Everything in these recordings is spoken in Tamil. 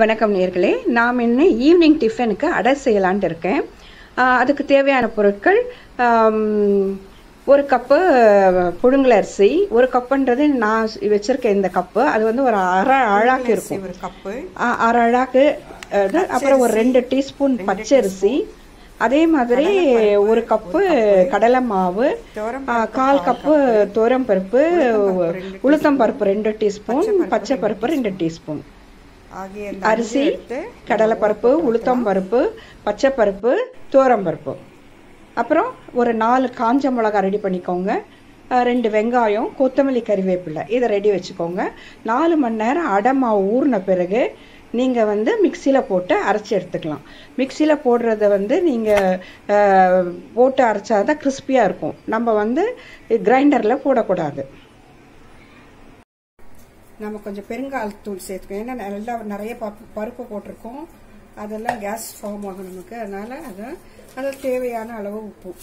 வணக்கம் நேர்களே நாம் இன்னும் ஈவினிங் டிஃபனுக்கு அடை செய்யலான்ட்டு இருக்கேன் ஆஹ் அதுக்கு தேவையான பொருட்கள் ஆம், ஒரு கப்பு புழுங்கல் அரிசி ஒரு கப்புன்றது நான் வச்சிருக்கேன் இந்த கப்பு அது வந்து ஒரு அரை அழாக்கு இருக்கும் ஒரு கப்பு ஆ- அரை அழாக்கு அது, அப்புறம் ஒரு ரெண்டு டீஸ்பூன் பச்சரிசி அதே மாதிரி ஒரு கப்பு கடலை மாவு துவரம் ஆ, கால் கப்பு துவரம் பருப்பு உளுத்தம் பருப்பு ரெண்டு டீஸ்பூன் பச்சை பருப்பு ரெண்டு டீஸ்பூன் ஆகிய இந்த அரிசி எடுத்து கடலைப்பருப்பு உளுத்தம் பருப்பு பச்சை பருப்பு துவரம் பருப்பு அப்புறம் ஒரு நாலு காஞ்ச மிளகா ரெடி பண்ணிக்கோங்க அஹ் ரெண்டு வெங்காயம் கொத்தமல்லி கறிவேப்பிலை இதை ரெடி வச்சுக்கோங்க நாலு மணி நேரம் அடை மாவு ஊறின பிறகு நீங்கள் வந்து மிக்சியில் போட்டு அரைச்சி எடுத்துக்கலாம் மிக்சியில் போடுறத வந்து நீங்கள் போட்டு அரைச்சாதான் கிறிஸ்பியாக இருக்கும் நம்ம வந்து கிரைண்டரில் போடக்கூடாது நம்ம கொஞ்சம் பெருங்காயத்தூள் சேர்த்துக்கணும் ஏன்னா நல்லா நிறைய பருப்பு பருப்பு போட்டிருக்கோம் அதெல்லாம் கேஸ் ஃபார்ம் ஆகும் நமக்கு அதனால அது அதில் தேவையான அளவு உப்பு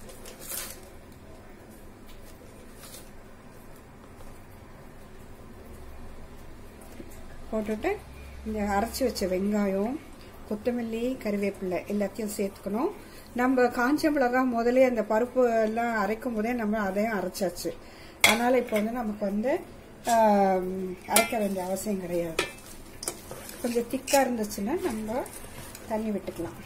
போட்டுட்டு இந்த அரைச்சி வச்ச வெங்காயம் கொத்தமல்லி கறிவேப்பிலை எல்லாத்தையும் சேர்த்துக்கணும் நம்ம காஞ்ச மிளகா முதலே அந்த பருப்பு எல்லாம் அரைக்கும் போதே நம்ம அதையும் அரைச்சாச்சு அதனால இப்போ வந்து நமக்கு வந்து ஆம், அரைக்க வேண்டிய அவசியம் கிடையாது கொஞ்சம் திக்காக இருந்துச்சுன்னா நம்ம தண்ணி விட்டுக்கலாம்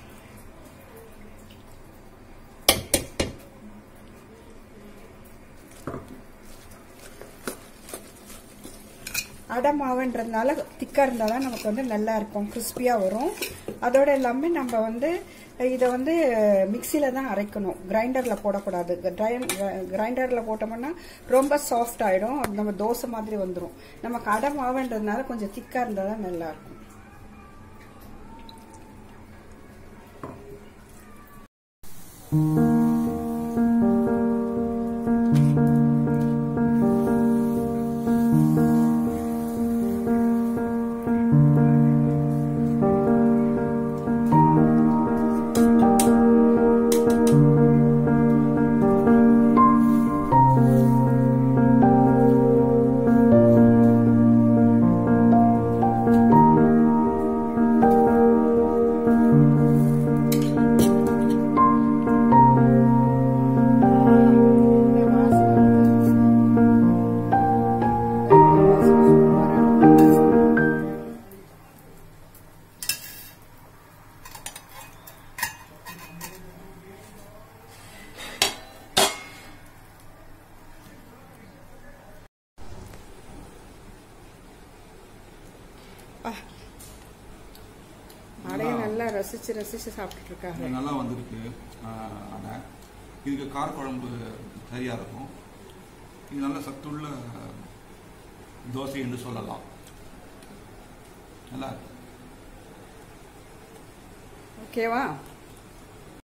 அடை மாவுன்றதுனால திக்காக இருந்தால் தான் நமக்கு வந்து நல்லா இருக்கும் கிறிஸ்பியாக வரும் அதோட இல்லாமல் நம்ம வந்து இதை வந்து மிக்சியில் தான் அரைக்கணும் கிரைண்டரில் போடக்கூடாது கிரைண்டரில் போட்டோம்னா ரொம்ப சாஃப்ட் ஆகிடும் நம்ம தோசை மாதிரி வந்துடும் நமக்கு அடை மாவுன்றதுனால கொஞ்சம் திக்காக இருந்தால் தான் நல்லா இருக்கும் அடையை நல்லா ரசிச்சு ரசிச்சு சாப்பிட்டுட்டு இருக்காங்க இது நல்லா வந்திருக்கு ஆஹ், அடை இதுக்கு காரக்குழம்பு சரியா இருக்கும் இது நல்ல சத்துள்ள தோசை என்று சொல்லலாம் நல்லா இருக்கு ஓகேவா